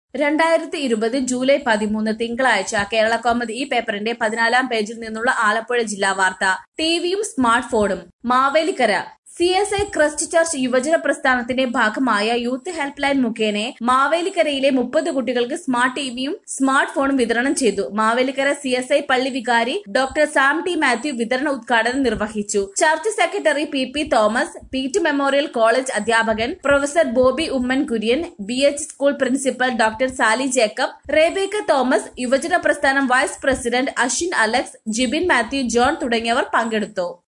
രണ്ടായിരത്തി ഇരുപത് ജൂലൈ പതിമൂന്ന് തിങ്കളാഴ്ച കേരള കോമതി ഈ പേപ്പറിന്റെ പതിനാലാം പേജിൽ നിന്നുള്ള ആലപ്പുഴ ജില്ലാ വാർത്ത ടിവിയും smart phone Mavelikara C S I Christ church യുവജന പ്രസ്ഥാനത്തിന്റെ ഭാഗമായ യൂത്ത് ഹെൽപ്പ് ലൈൻ മുഖേന മാവേലിക്കരയിലെ മുപ്പത് കുട്ടികൾക്ക് സ്മാർട്ട് ടിവിയും സ്മാർട്ട് ഫോണും വിതരണം ചെയ്തു മാവേലിക്കര സി എസ് ഐ പള്ളി വികാരി ഡോക്ടർ സാം ടി മാത്യു വിതരണ ഉദ്ഘാടനം നിർവഹിച്ചു church secretary P P Thomas Peet memorial college അധ്യാപകൻ professor Bobby Oommen Kurian B H school principal doctor Sally Jacob Rebecca Thomas യുവജന പ്രസ്ഥാനം വൈസ് പ്രസിഡന്റ് അഷിൻ അലക്സ് ജിബിൻ മാത്യു ജോൺ തുടങ്ങിയവർ പങ്കെടുത്തു